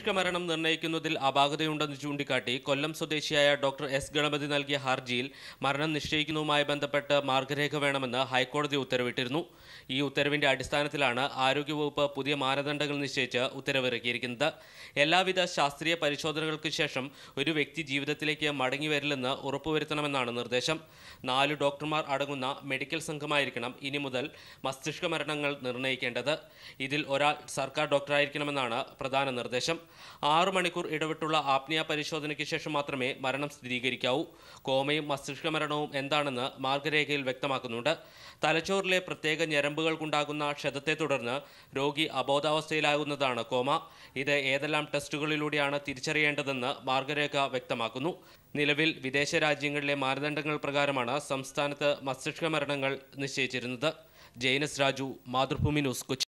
മസ്തിഷ്ക മരണം നിർണ്ണയിക്കുന്നതിൽ അപാകതയുണ്ടെന്ന് ചൂണ്ടിക്കാട്ടി കൊല്ലം സ്വദേശിയായ ഡോക്ടർ എസ് ഗണപതി നൽകിയ ഹർജിയിൽ മരണം നിശ്ചയിക്കുന്നതുമായി ബന്ധപ്പെട്ട് മാർഗരേഖ വേണമെന്ന് ഹൈക്കോടതി ഉത്തരവിട്ടിരുന്നു ഈ ഉത്തരവിന്റെ അടിസ്ഥാനത്തിലാണ് ആരോഗ്യവകുപ്പ് പുതിയ മാനദണ്ഡങ്ങൾ നിശ്ചയിച്ച് ഉത്തരവിറക്കിയിരിക്കുന്നത് എല്ലാവിധ ശാസ്ത്രീയ പരിശോധനകൾക്ക് ശേഷം ഒരു വ്യക്തി ജീവിതത്തിലേക്ക് മടങ്ങി വരില്ലെന്ന് ഉറപ്പുവരുത്തണമെന്നാണ് നിർദ്ദേശം നാല് ഡോക്ടർമാർ അടങ്ങുന്ന മെഡിക്കൽ സംഘമായിരിക്കണം ഇനി മുതൽ മസ്തിഷ്ക മരണങ്ങൾ നിർണ്ണയിക്കേണ്ടത് ഇതിൽ ഒരാൾ സർക്കാർ ഡോക്ടറായിരിക്കണമെന്നാണ് പ്രധാന നിർദ്ദേശം ആറു മണിക്കൂർ ഇടവിട്ടുള്ള ആപ്നിയ പരിശോധനയ്ക്ക് ശേഷം മാത്രമേ മരണം സ്ഥിരീകരിക്കാവൂ കോമയും മസ്തിഷ്ക മരണവും എന്താണെന്ന് മാർഗരേഖയിൽ വ്യക്തമാക്കുന്നുണ്ട് തലച്ചോറിലെ പ്രത്യേക ഞരമ്പുകൾക്കുണ്ടാകുന്ന ക്ഷതത്തെ തുടർന്ന് രോഗി അബോധാവസ്ഥയിലാകുന്നതാണ് കോമ ഇത് ഏതെല്ലാം ടെസ്റ്റുകളിലൂടെയാണ് തിരിച്ചറിയേണ്ടതെന്ന് മാർഗരേഖ വ്യക്തമാക്കുന്നു നിലവിൽ വിദേശ രാജ്യങ്ങളിലെ മാനദണ്ഡങ്ങൾ പ്രകാരമാണ് സംസ്ഥാനത്ത് മസ്തിഷ്ക മരണങ്ങൾ നിശ്ചയിച്ചിരുന്നത് ജെയിനസ് രാജു മാതൃഭൂമി ന്യൂസ് കൊച്ചി